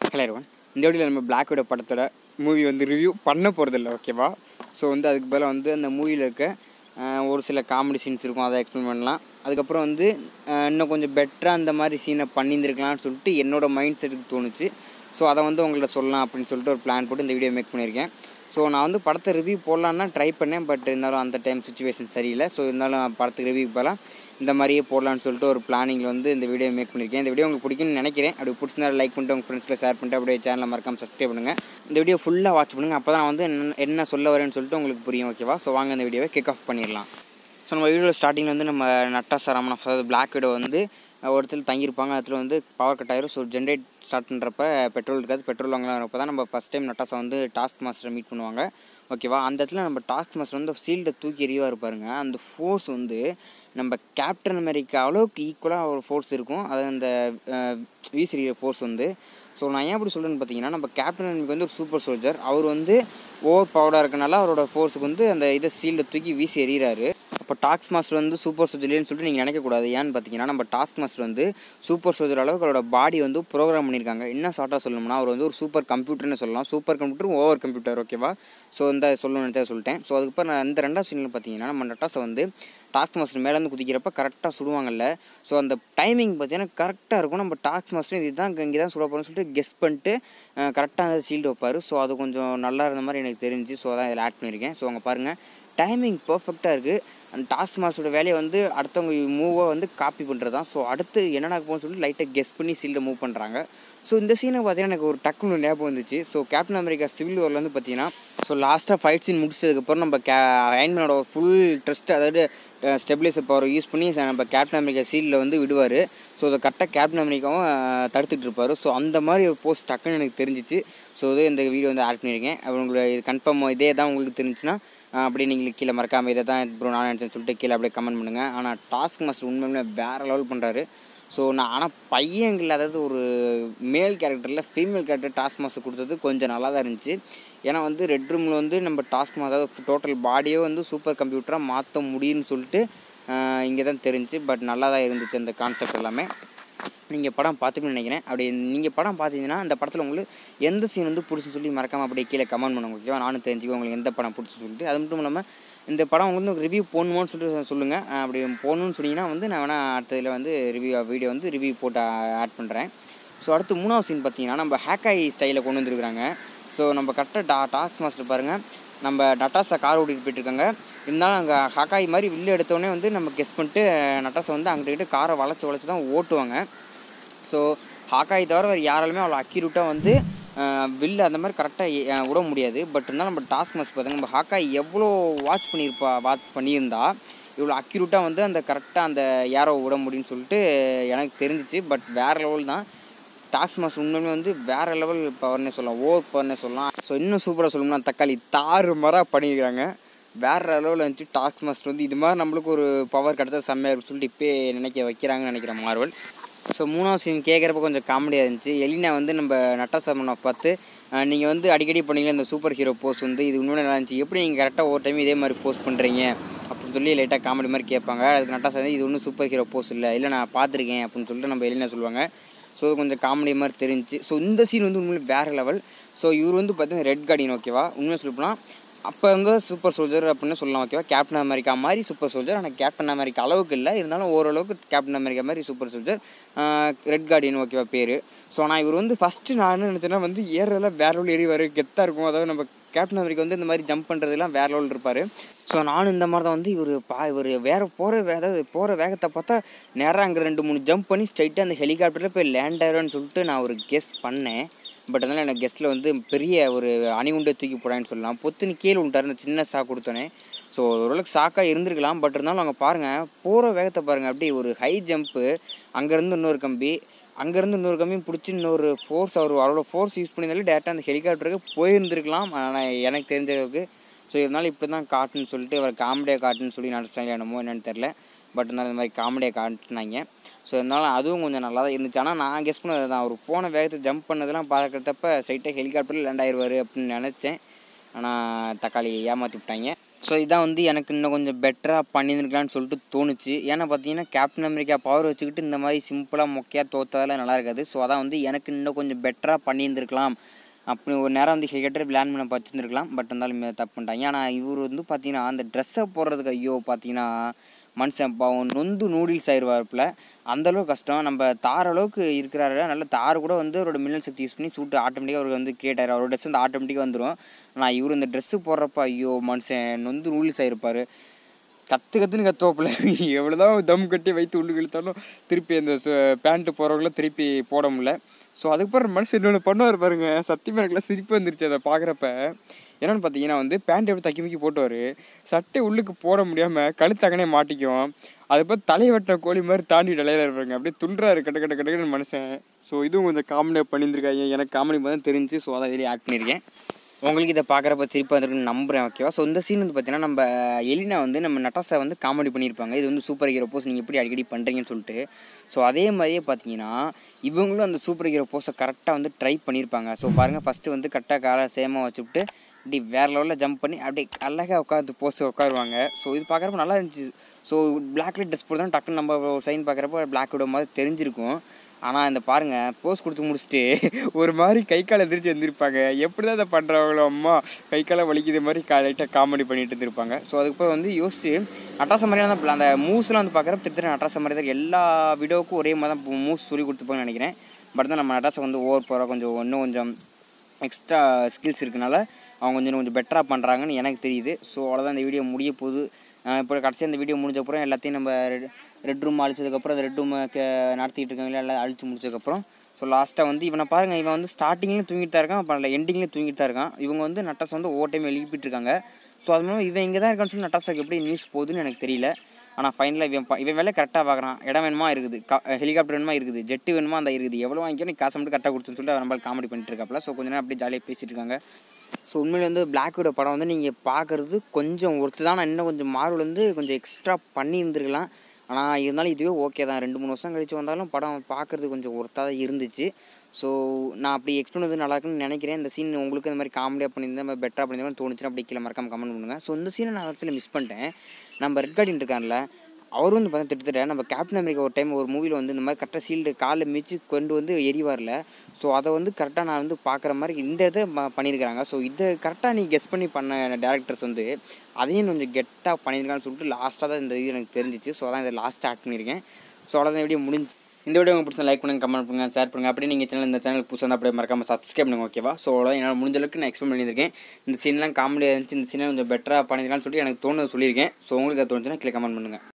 Hello everyone. இந்த வீடியோவில் நம்ம பிளாக் விட படத்தோட மூவி வந்து ரிவ்யூ பண்ண போகிறதில்ல ஓகேவா ஸோ வந்து அதுக்கு பதிலாக வந்து அந்த மூவியில் இருக்க அஹ், ஒரு சில காமெடி சீன்ஸ் இருக்கும் அதை எக்ஸ்பிளைன் பண்ணலாம் அதுக்கப்புறம் வந்து அஹ், இன்னும் கொஞ்சம் பெட்டராக அந்த மாதிரி சீனை பண்ணியிருந்துருக்கலாம்னு சொல்லிட்டு என்னோட மைண்ட் செட்டுக்கு தோணுச்சு ஸோ அதை வந்து உங்கள்ட்ட சொல்லலாம் அப்படின்னு சொல்லிட்டு ஒரு பிளான் போட்டு இந்த வீடியோ மேக் பண்ணியிருக்கேன் ஸோ நான் வந்து படத்தை ரிவ்யூ போடலான்னு தான் ட்ரை பண்ணேன் பட் இருந்தாலும் அந்த டைம் சுச்சுவேஷன் சரியில்லை ஸோ இருந்தாலும் படத்துக்கு ரிவ்யூ போகலாம் இந்த மாதிரியே போடலான்னு சொல்லிட்டு ஒரு பிளானிங்கில் வந்து இந்த வீடியோ மேக் பண்ணியிருக்கேன் இந்த வீடியோ உங்களுக்கு பிடிக்கும்னு நினைக்கிறேன் அப்படி பிடிச்சிருந்தா லைக் பண்ணிட்டு உங்கள் ஃப்ரெண்ட்ஸில் ஷேர் பண்ணிட்டு அப்படியே சேனலை மறக்காம சப்ஸ்கிரைப் பண்ணுங்கள் இந்த வீடியோ ஃபுல்லாக வாட்ச் பண்ணுங்கள் அப்போ தான் வந்து என்ன- என்ன சொல்ல வரேன்னு சொல்லிட்டு உங்களுக்கு புரியும் ஓகேவா ஸோ வாங்க இந்த வீடியோவை கிக் ஆஃப் பண்ணிடலாம் ஸோ நம்ம வீடியோ ஸ்டார்டிங்கில் வந்து நம்ம நட்டாசா ராமன் அதாவது பிளாக் விடோ வந்து ஒரு இடத்துல தங்கியிருப்பாங்க அதில் வந்து பவர் கட் ஆயிரும் ஸோ ஜென்ரேட் ஸ்டார்ட் பண்ணுறப்ப பெட்ரோல் இருக்காது பெட்ரோல் வாங்கலாம்ப்போ தான் நம்ம ஃபஸ்ட் டைம் நட்டாசா வந்து டாஸ்க் மாஸ்டரை மீட் பண்ணுவாங்க ஓகேவா அந்த இடத்துல நம்ம டாஸ்க் மாஸ்டர் வந்து சீல்டை தூக்கி எறிவா இருப்பாருங்க அந்த ஃபோர்ஸ் வந்து நம்ம கேப்டன் அமெரிக்கா அளவுக்கு ஈக்குவலாக ஒரு ஃபோர்ஸ் இருக்கும் அது அந்த வீசிறிய ஃபோர்ஸ் வந்து ஸோ நான் ஏன் அப்படி சொல்கிறேன்னு பார்த்தீங்கன்னா நம்ம கேப்டன் அமெரிக்கா வந்து ஒரு சூப்பர் சோல்ஜர் அவர் வந்து ஓவர் பவர்டாக இருக்கனால அவரோட ஃபோர்ஸுக்கு வந்து அந்த இதை சீல்டை தூக்கி வீசி எறிகிறாரு அப்போ டாஸ்க் மாஸ்டர் வந்து சூப்பர் சோல்ஜர்னு சொல்லிட்டு நீங்கள் நினைக்கக்கூடாது ஏன்னு பார்த்தீங்கன்னா நம்ம டாஸ்க் மாஸ்டர் வந்து சூப்பர் சோல்ஜர் அளவுக்கு அவரோட பாடி வந்து ப்ரோக்ராம் பண்ணியிருக்காங்க என்ன ஷார்ட்டாக சொல்லணும்னா அவர் வந்து ஒரு சூப்பர் கம்ப்யூட்டர்னு சொல்லலாம் சூப்பர் கம்ப்யூட்டர் ஓவர் கம்ப்யூட்டர் ஓகேவா ஸோ இந்த சொல்லணும்னு நினைச்சா சொல்லிட்டேன் ஸோ அதுக்கப்புறம் நான் இந்த ரெண்டாவது சீனில் பார்த்தீங்கன்னா நம்ம நட்டாஸை வந்து டாஸ்க் மாஸ்டர் மேலேருந்து குதிக்கிறப்ப கரெக்டாக சுடுவாங்கல்ல ஸோ அந்த டைமிங் பார்த்தீங்கன்னா கரெக்டாக இருக்கும் நம்ம டாஸ்க் மாஸ்டர் இதுதான் இங்கே தான் சுட போகிறோம்னு சொல்லிட்டு கெஸ் பண்ணிட்டு கரெக்டாக அந்த சீல்டு வைப்பார் ஸோ அது கொஞ்சம் நல்லா இருந்த மாதிரி எனக்கு தெரிஞ்சு ஸோ அதான் இதில் ஆட் பண்ணியிருக்கேன் ஸோ அங்கே பாருங்கள் டைமிங் பர்ஃபெக்டாக இருக்குது அந்த டாஸ்க் மாஸ்டரோட வேலையை வந்து அடுத்தவங்க மூவை வந்து காப்பி பண்ணுறது தான் ஸோ அடுத்து என்ன நடக்க போகும்னு சொல்லிட்டு லைட்டாக கெஸ் பண்ணி சீல்டை மூவ் பண்ணுறாங்க ஸோ இந்த சீனை பார்த்தீங்கன்னா எனக்கு ஒரு டக்குனு ஞாபகம் வந்துச்சு ஸோ கேப்டன் அமெரிக்கா சிவில் வாரில் வந்து பார்த்தீங்கன்னா ஸோ லாஸ்ட்டாக ஃபைட் சீன் முடிச்சதுக்கப்புறம் நம்ம கே அயன்மேனோட ஃபுல் ட்ரஸ்ட் அதாவது ஸ்டெபிலைசர் பவர் யூஸ் பண்ணி ச- நம்ம கேப்டன் அமெரிக்கா சீலில் வந்து விடுவார் ஸோ அதை கரெக்டாக கேப்டன் அமெரிக்காவும் அஹ், தடுத்துட்டு இருப்பார் ஸோ அந்த மாதிரி ஒரு போஸ்ட் டக்குன்னு எனக்கு தெரிஞ்சிச்சு ஸோ இது இந்த வீடியோ வந்து ஆட் பண்ணியிருக்கேன் அப்போ உங்களுக்கு இது கன்ஃபார்ம் இதே தான் உங்களுக்கு தெரிஞ்சுன்னா அஹ், அப்படியே நீங்கள் கீழே மறக்காமல் இதை தான் ப்ரோ நான் நினச்சேன்னு சொல்லிட்டு கீழே அப்படியே கமெண்ட் பண்ணுங்கள் ஆனால் டாஸ்க் மாஸ்டர் உண்மையுமே வேறு லெவல் பண்ணுறாரு ஸோ நான் ஆனால் பையன்கள் அதாவது ஒரு மேல் கேரக்டரில் ஃபீமேல் கேரக்டர் டாஸ்க் மாஸ்டர் கொடுத்தது கொஞ்சம் நல்லா தான் இருந்துச்சு ஏன்னா வந்து ரெட் ரூமில் வந்து நம்ம டாஸ்க் மா- அதாவது டோட்டல் பாடியே வந்து சூப்பர் கம்ப்யூட்டராக மாற்ற முடியும்னு சொல்லிட்டு இங்கே தான் தெரிஞ்சு பட் நல்லா தான் இருந்துச்சு அந்த கான்செப்ட் எல்லாமே நீங்கள் படம் பார்த்துப்பீங்கன்னு நினைக்கிறேன் அப்படி நீங்கள் படம் பார்த்தீங்கன்னா அந்த படத்தில் உங்களுக்கு எந்த சீன் வந்து பிடிச்சுன்னு சொல்லி மறக்காமல் அப்படியே கீழே கமெண்ட் பண்ணுங்க ஓகேவா நானும் தெரிஞ்சுக்கோ உங்களுக்கு எந்த படம் பிடிச்சி சொல்லிட்டு அது மட்டும் இல்லாமல் இந்த படம் வந்து ரிவ்யூ போடணுமோன்னு சொல்லிட்டு சொல்லுங்கள் அப்படி போடணும்னு சொன்னீங்கன்னா வந்து நான் வேணால் அடுத்ததில் வந்து ரிவ்யூ வீடியோ வந்து ரிவ்யூ போட்டு ஆட் பண்ணுறேன் ஸோ அடுத்து மூணாவது சீன் பார்த்தீங்கன்னா நம்ம ஹேக்காய் ஸ்டைலில் கொண்டு வந்துருக்குறாங்க ஸோ நம்ம கரெக்டாக டா டாஸ்க் மாஸ்டர் பாருங்கள் நம்ம நட்டாஸா கார் ஓட்டிகிட்டு போயிட்டுருக்காங்க இருந்தாலும் அங்கே ஹக்காய் மாதிரி வில்லு எடுத்தோடனே வந்து நம்ம கெஸ் பண்ணிட்டு நட்டாஸை வந்து அங்கிட்ட காரை வளைச்சி வளைச்சி தான் ஓட்டுவாங்க ஸோ ஹாக்காய் தவிர வேறு யாராலுமே அவ்வளோ அக்யூரேட்டாக வந்து வில்லு அந்த மாதிரி கரெக்டாக விட முடியாது பட் இருந்தாலும் நம்ம டாஸ்க் மஸ் பார்த்தாங்க நம்ம ஹாக்காய் எவ்வளோ வாட்ச் பண்ணியிருப்பா வாட்ச் பண்ணியிருந்தா இவ்வளோ அக்யூரேட்டாக வந்து அந்த கரெக்டாக அந்த யாரோ விட முடியும்னு சொல்லிட்டு எனக்கு தெரிஞ்சிச்சு பட் வேறு லெவல் தான் டாஸ்க் மாஸ் உண்மையுமே வந்து வேறு லெவல் பவர்னே சொல்லலாம் ஓவர் பவர்னே சொல்லலாம் ஸோ இன்னும் சூப்பராக சொல்லணும்னா தக்காளி தாறு மராக பண்ணியிருக்கிறாங்க வேறு லெவலில் இருந்துச்சு டாஸ்க் மாஸ்டர் வந்து இது மாதிரி நம்மளுக்கு ஒரு பவர் கிடச்சா செம்மையாக இருக்குன்னு சொல்லிட்டு இப்போயே நினைக்க வைக்கிறாங்கன்னு நினைக்கிறேன் மார்வல் ஸோ மூணாவது சீன் கேட்குறப்ப கொஞ்சம் காமெடியாக இருந்துச்சு எலினா வந்து நம்ம நட்டாசமனை பார்த்து நீங்கள் வந்து அடிக்கடி பண்ணீங்களா இந்த சூப்பர் ஹீரோ போஸ் வந்து இது உண்மையிலே நல்லா இருந்துச்சு எப்படி நீங்கள் கரெக்டாக ஒரு டைம் இதே மாதிரி போஸ்ட் பண்ணுறீங்க அப்படின்னு சொல்லி லைட்டாக காமெடி மாதிரி கேட்பாங்க அதுக்கு நட்டாசா வந்து இது ஒன்றும் சூப்பர் ஹீரோ போஸ் இல்லை இல்லை நான் பார்த்துருக்கேன் அப்படின்னு சொல்லிட்டு நம்ம எலினா சொல்லுவாங்க ஸோ இது கொஞ்சம் காமெடி மாதிரி தெரிஞ்சுச்சு ஸோ இந்த சீன் வந்து உண்மையிலே வேறு லெவல் ஸோ இவர் வந்து பார்த்தீங்கன்னா ரெட் கார்டின் ஓகேவா உண்மையை சொல்லப்போனால் அப்போ இருந்த சூப்பர் சோல்ஜர் அப்படின்னு சொல்லலாம் ஓகேவா கேப்டன் அமெரிக்கா மாதிரி சூப்பர் சோல்ஜர் ஆனால் கேப்டன் அமெரிக்கா அளவுக்கு இல்லை இருந்தாலும் ஓரளவுக்கு கேப்டன் அமெரிக்கா மாதிரி சூப்பர் சோல்ஜர் ரெட் கார்டியன் ஓகேவா பேர் ஸோ நான் இவர் வந்து ஃபஸ்ட்டு நான் என்ன நினச்சேன்னா வந்து ஏறல வேற லெவல் எறிவார் கெத்தாக இருக்கும் அதாவது நம்ம கேப்டன் அமெரிக்கா வந்து இந்த மாதிரி ஜம்ப் பண்ணுறதுலாம் வேற லெவல் இருப்பார் ஸோ நானும் இந்த மாதிரி தான் வந்து இவர் பா இவர் வேறு போகிற வே அதாவது போகிற வேகத்தை பார்த்தா நேராக அங்கே ரெண்டு மூணு ஜம்ப் பண்ணி ஸ்ட்ரைட்டாக அந்த ஹெலிகாப்டரில் போய் லேண்ட் ஆயிடும்னு சொல்லிட்டு நான் ஒரு கெஸ் பண்ணேன் பட் அதனால் எனக்கு கெஸ்ட்டில் வந்து பெரிய ஒரு அணிகுண்டை தூக்கி போடான்னு சொல்லலாம் பொத்துன்னு கீழே விட்டார் இந்த சின்ன சாக்கு கொடுத்தோன்னே ஸோ ஓரளவுக்கு சாக்காக இருந்திருக்கலாம் பட் இருந்தாலும் அங்கே பாருங்கள் போகிற வேகத்தை பாருங்கள் அப்படியே ஒரு ஹை ஜம்ப்பு அங்கேருந்து இன்னொரு கம்பி அங்கேருந்து இன்னொரு கம்பியும் பிடிச்சி இன்னொரு ஃபோர்ஸ் அவர் அவ்வளோ ஃபோர்ஸ் யூஸ் பண்ணியிருந்தாலும் டேரெக்டாக அந்த ஹெலிகாப்டருக்கு போயிருந்திருக்கலாம் ஆனால் எனக்கு தெரிஞ்ச அளவுக்கு ஸோ இருந்தாலும் இப்படி தான் காட்டுன்னு சொல்லிட்டு அவர் காமெடியாக காட்டுன்னு சொல்லி நடத்தாங்க என்னமோ என்னன்னு தெரில பட் இருந்தாலும் இந்த மாதிரி காமெடியாக காட்டினாங்க ஸோ இருந்தாலும் அதுவும் கொஞ்சம் நல்லா தான் இருந்துச்சு ஆனால் நான் கெஸ் பண்ணது தான் அவர் போன வேகத்தை ஜம்ப் பண்ணதெல்லாம் பார்க்குறப்ப ஸ்ட்ரைட்டாக ஹெலிகாப்டரில் லேண்ட் ஆயிடுவார் அப்படின்னு நினச்சேன் ஆனால் தக்காளி ஏமாற்றி விட்டாங்க ஸோ இதான் வந்து எனக்கு இன்னும் கொஞ்சம் பெட்டராக பண்ணியிருக்கலான்னு சொல்லிட்டு தோணுச்சு ஏன்னா பார்த்தீங்கன்னா கேப்டன் அமெரிக்கா பவர் வச்சுக்கிட்டு இந்த மாதிரி சிம்பிளாக மொக்கையாக தோத்ததெல்லாம் நல்லா இருக்காது ஸோ அதான் வந்து எனக்கு இன்னும் கொஞ்சம் பெட்டராக பண்ணியிருந்துருக்கலாம் அப்படி ஒரு நேரம் வந்து ஹெலிகாப்டர் பிளான் பண்ண வச்சுருந்துருக்கலாம் பட் இருந்தாலும் இவங்க தப்பு பண்ணிட்டாங்க ஆனால் இவர் வந்து பார்த்தீங்கன்னா அந்த ட்ரெஸ்ஸை போடுறதுக்கு ஐயோ பார்த்தீங்கன்னா மனுஷன் பாவம் நொந்து நூடுல்ஸ் ஆயிடுவார்ப்பில் அந்தளவுக்கு கஷ்டம் நம்ம தார அளவுக்கு இருக்கிறாரு நல்ல தார் கூட வந்து அவரோட மின்னல் சக்தி யூஸ் பண்ணி சூட்டு ஆட்டோமேட்டிக்காக அவருக்கு வந்து கிரியேட் ஆயிரும் அவரோட ட்ரெஸ் வந்து ஆட்டோமேட்டிக்காக வந்துடும் ஆனால் இவர் இந்த ட்ரெஸ்ஸு போடுறப்ப ஐயோ மனுஷன் நொந்து நூடுல்ஸ் ஆயிருப்பார் கற்று கற்றுன்னு கத்துவாப்புல எவ்வளோ தான் தம் கட்டி வைத்து உள்ளு இழுத்தாலும் திருப்பி அந்த பேண்ட்டு போகிறவங்கள திருப்பி போட முடியல ஸோ அதுக்கப்புறம் மனுஷன் இன்னொன்று பண்ணுவார் பாருங்க சத்தியமாக எனக்குலாம் சிரிப்பு வந்துருச்சு அதை பார்க்குறப்ப என்னென்னு பார்த்தீங்கன்னா வந்து பேண்ட் எப்படி தக்கி முக்கி போட்டுவார் சட்டை உள்ளுக்கு போட முடியாமல் கழுத்தகனே மாட்டிக்கும் அதுக்கப்புறம் தலை வெட்ட கோழி மாதிரி தாண்டி நிலையில இருப்பாங்க அப்படியே துண்டுறாரு கட்ட கட்ட கட்ட மனுஷன் ஸோ இதுவும் கொஞ்சம் காமெடியாக பண்ணியிருந்திருக்காங்க எனக்கு காமெடி தான் தெரிஞ்சு ஸோ அதை வெளியே ஆக்ட் பண்ணியிருக்கேன் உங்களுக்கு இதை பார்க்குறப்ப திருப்பி வந்துருக்குன்னு நம்புகிறேன் ஓகேவா ஸோ இந்த சீன் வந்து பார்த்தீங்கன்னா நம்ம எலினா வந்து நம்ம நட்டாசா வந்து காமெடி பண்ணியிருப்பாங்க இது வந்து சூப்பர் ஹீரோ போஸ் நீங்கள் எப்படி அடிக்கடி பண்ணுறீங்கன்னு சொல்லிட்டு ஸோ அதே மாதிரியே பார்த்தீங்கன்னா இவங்களும் அந்த சூப்பர் ஹீரோ போஸை கரெக்டாக வந்து ட்ரை பண்ணியிருப்பாங்க ஸோ பாருங்கள் ஃபஸ்ட்டு வந்து கரெக்டாக காலை சேமாக வச்சுவிட்டு அப்படி வேறு லெவலில் ஜம்ப் பண்ணி அப்படியே அழகாக உட்காந்து போஸ் உட்காருவாங்க ஸோ இது பார்க்குறப்ப நல்லா இருந்துச்சு ஸோ பிளாக்ல ட்ரெஸ் போட்டு தான் டக்குன்னு நம்ம சைன் பார்க்குறப்ப பிளாக் விட மாதிரி தெரிஞ்சிருக்கும் ஆனால் இந்த பாருங்கள் போஸ் கொடுத்து முடிச்சுட்டு ஒரு மாதிரி கை கால் எந்திரிச்சு எழுந்திருப்பாங்க எப்படி தான் இதை பண்ணுறவங்களோ அம்மா கை காலை வலிக்குது மாதிரி லைட்டாக காமெடி பண்ணிட்டு இருந்திருப்பாங்க ஸோ அதுக்கப்புறம் வந்து யோசிச்சு அட்டாச மாதிரியான அந்த அந்த மூவ்ஸ்லாம் வந்து பார்க்குறப்ப திருத்திர அட்டாச மாதிரி தான் எல்லா வீடியோவுக்கும் ஒரே மாதிரி தான் மூவ்ஸ் சொல்லி கொடுத்துப்பாங்கன்னு நினைக்கிறேன் பட் தான் நம்ம நட்டாசை வந்து ஓவர் போகிற கொஞ்சம் இன்னும் கொஞ்சம் எக்ஸ்ட்ரா ஸ்கில்ஸ் இருக்கனால அவங்க கொஞ்சம் கொஞ்சம் பெட்டராக பண்ணுறாங்கன்னு எனக்கு தெரியுது ஸோ அவ்வளோதான் இந்த வீடியோ முடிய போகுது இப்போ கடைசியாக இந்த வீடியோ முடிஞ்சப்பறம் எல்லாத்தையும் நம்ம ரெட் ரூம் அழிச்சதுக்கப்புறம் அந்த ரெட் ரூமை நடத்திட்டு இருக்காங்களே எல்லாம் அழிச்சு முடிச்சதுக்கப்புறம் ஸோ லாஸ்ட்டாக வந்து இவனை பாருங்கள் இவன் வந்து ஸ்டார்டிங்லேயும் தூங்கிட்டு தான் இருக்கான் அப்புறம் எண்டிங்லேயும் தூங்கிட்டு தான் இருக்கான் இவங்க வந்து நட்டாஸ் வந்து ஓவர் டைம் எழுப்பிட்டு இருக்காங்க ஸோ அது மூலம் இவன் இங்கே தான் இருக்கான்னு சொல்லி நட்டாஸாக்கு எப்படி நியூஸ் போகுதுன்னு எனக்கு தெரியல ஆனால் ஃபைனலாக இவன் ப- இவன் வேலை கரெக்டாக பார்க்குறான் இடம் வேணுமா இருக்குது கா ஹெலிகாப்டர் வேணுமா இருக்குது ஜெட்டு வேணுமா அந்த இருக்குது எவ்வளோ வாங்கிக்கோ நீ காசை மட்டும் கரெக்டாக கொடுத்துன்னு சொல்லிட்டு அவன் நம்மளுக்கு காமெடி பண்ணிட்டு இருக்காப்புல ஸோ கொஞ்ச நேரம் அப்படியே ஜாலியாக பேசிட்டு இருக்காங்க ஸோ உண்மையிலே வந்து பிளாக்கோட படம் வந்து நீங்கள் பார்க்குறது கொஞ்சம் ஒருத்து தான் நான் இன்னும் கொஞ்சம் மார்வல் வந்து கொஞ்சம் எக்ஸ்ட்ரா பண்ணி இருந்திருக்கலாம் ஆனால் இருந்தாலும் இதுவே ஓகே தான் ரெண்டு மூணு வருஷம் கழிச்சு வந்தாலும் படம் பார்க்குறது கொஞ்சம் ஒர்த்தாக தான் இருந்துச்சு ஸோ நான் அப்படி எக்ஸ்பிளைன் வந்து நல்லா இருக்குன்னு நினைக்கிறேன் இந்த சீன் உங்களுக்கு இந்த மாதிரி காமெடியாக பண்ணியிருந்தேன் இந்த பெட்டராக பண்ணியிருந்தேன் தோணுச்சுன்னா அப்படி கீழே மறக்காம கமெண்ட் பண்ணுங்கள் ஸோ இந்த சீனை நான் சில மிஸ் பண்ணிட்டேன் நம்ம ரெட் கார்டின் இருக்கான்ல அவர் வந்து பார்த்தா திட்டத்தட்ட நம்ம கேப்டன் அமெரிக்கா ஒரு டைம் ஒரு மூவியில் வந்து இந்த மாதிரி கரெக்டாக ஷீல்டு காலில் மிதிச்சு கொண்டு வந்து எரிவார்ல ஸோ அதை வந்து கரெக்டாக நான் வந்து பார்க்குற மாதிரி இந்த இதை ம- பண்ணியிருக்கிறாங்க ஸோ இதை கரெக்டாக நீ கெஸ் பண்ணி பண்ண டேரக்டர்ஸ் வந்து அதையும் கொஞ்சம் கெட்டாக பண்ணியிருக்கான்னு சொல்லிட்டு லாஸ்ட்டாக தான் இந்த இது எனக்கு தெரிஞ்சிச்சு ஸோ அதான் இதை லாஸ்ட்டாக ஆட் பண்ணியிருக்கேன் ஸோ அவ்வளோதான் வீடியோ முடிஞ்சு இந்த வீடியோ உங்களுக்கு பிடிச்சா லைக் பண்ணுங்க கமெண்ட் பண்ணுங்க ஷேர் பண்ணுங்க அப்படியே நீங்கள் சேனல் இந்த சேனல் புதுசாக இருந்தால் அப்படியே மறக்காம சப்ஸ்கிரைப் பண்ணுங்க ஓகேவா ஸோ அவ்வளோ என்னால் முடிஞ்ச அளவுக்கு நான் எக்ஸ்பிளைன் பண்ணியிருக்கேன் இந்த சீன்லாம் காமெடியாக இருந்துச்சு இந்த சீனை கொஞ்சம் பெட்டராக பண்ணியிருக்கான்னு சொல்லி எனக்கு தோணுது சொல்லியிருக்கேன் ஸோ உங்களுக்கு அது தோணுச்சுன்னா கீழே கமெண்ட் பண்ணுங்கள்